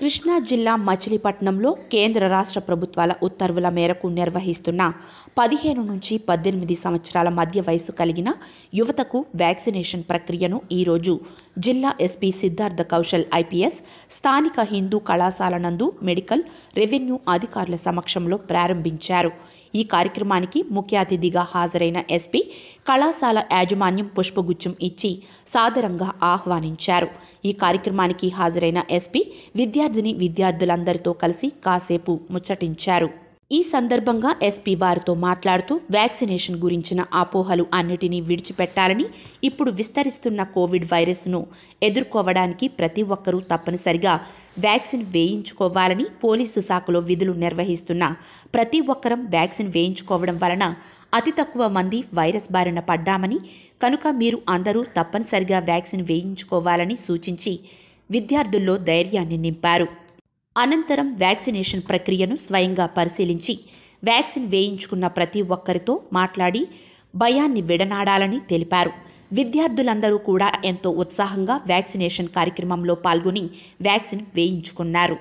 కృష్ణా జిల్లా మచిలీపట్నంలో కేంద్ర రాష్ట్ర ప్రభుత్వాల ఉత్తర్వుల మేరకు నిర్వహిస్తున్న పదిహేను నుంచి పద్దెనిమిది సంవత్సరాల మధ్య వయసు కలిగిన యువతకు వ్యాక్సినేషన్ ప్రక్రియను ఈరోజు జిల్లా ఎస్పీ సిద్ధార్థ కౌశల్ ఐపీఎస్ స్థానిక హిందూ కళాశాల నందు మెడికల్ రెవెన్యూ అధికారుల సమక్షంలో ప్రారంభించారు ఈ కార్యక్రమానికి ముఖ్య అతిథిగా హాజరైన ఎస్పీ కళాశాల యాజమాన్యం పుష్పగుచ్చం ఇచ్చి సాదరంగా ఆహ్వానించారు ఈ కార్యక్రమానికి హాజరైన ఎస్పీ విద్యార్థిని విద్యార్థులందరితో కలిసి కాసేపు ముచ్చటించారు ఈ సందర్భంగా ఎస్పీ వారితో మాట్లాడుతూ వ్యాక్సినేషన్ గురించిన అపోహలు అన్నిటినీ విడిచిపెట్టాలని ఇప్పుడు విస్తరిస్తున్న కోవిడ్ వైరస్ను ఎదుర్కోవడానికి ప్రతి ఒక్కరూ తప్పనిసరిగా వ్యాక్సిన్ వేయించుకోవాలని పోలీసు శాఖలో విధులు నిర్వహిస్తున్న ప్రతి ఒక్కరం వ్యాక్సిన్ వేయించుకోవడం వలన అతి తక్కువ మంది వైరస్ బారిన పడ్డామని కనుక మీరు అందరూ తప్పనిసరిగా వ్యాక్సిన్ వేయించుకోవాలని సూచించి విద్యార్థుల్లో ధైర్యాన్ని నింపారు అనంతరం వ్యాక్సినేషన్ ప్రక్రియను స్వయంగా పరిశీలించి వ్యాక్సిన్ వేయించుకున్న ప్రతి ఒక్కరితో మాట్లాడి భయాన్ని విడనాడాలని తెలిపారు విద్యార్థులందరూ కూడా ఎంతో ఉత్సాహంగా వ్యాక్సినేషన్ కార్యక్రమంలో పాల్గొని వ్యాక్సిన్ వేయించుకున్నారు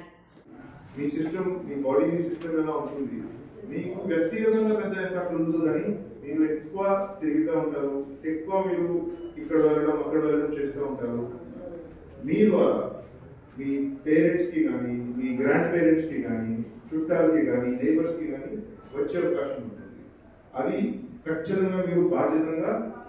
మీ సిస్టమ్ మీ బాడీ మీ సిస్టమ్ ఎలా ఉంటుంది మీకు వ్యక్తిగతంగా పెద్ద ఎఫెక్ట్ ఉండదు కానీ మీరు ఎక్కువ తిరుగుతూ ఉంటారు ఎక్కువ మీరు ఇక్కడ వెళ్ళడం అక్కడ వెళ్ళడం చేస్తూ ఉంటారు మీ ద్వారా మీ పేరెంట్స్కి కానీ మీ గ్రాండ్ పేరెంట్స్కి కానీ చుట్టాలకి కానీ నేబర్స్కి కానీ వచ్చే అవకాశం ఉంటుంది అది ఖచ్చితంగా మీరు బాధ్యతంగా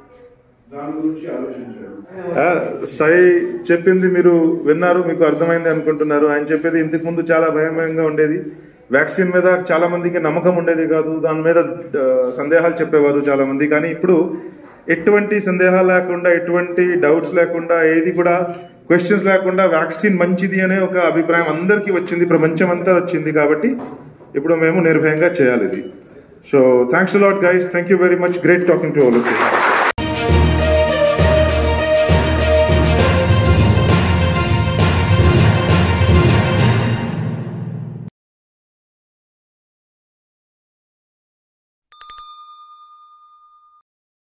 దాని గురించి ఆలోచించారు ఆ, సాయి చెప్పింది మీరు విన్నారు మీకు అర్థమైంది అనుకుంటున్నారు ఆయన చెప్పేది ఇంతకు ముందు చాలా భయమయంగా ఉండేది వ్యాక్సిన్ మీద చాలా మందికి నమ్మకం ఉండేది కాదు దాని మీద ఆ, సందేహాలు చెప్పేవారు చాలా మంది కానీ ఇప్పుడు ఎటువంటి సందేహాలు లేకుండా ఎటువంటి డౌట్స్ లేకుండా ఏది కూడా క్వశ్చన్స్ లేకుండా వ్యాక్సిన్ మంచిది అనే ఒక అభిప్రాయం అందరికీ వచ్చింది ప్రపంచం అంతా వచ్చింది కాబట్టి ఇప్పుడు మేము నిర్భయంగా చేయాలి ఇది so thanks lot guys thank you very much great talking to all of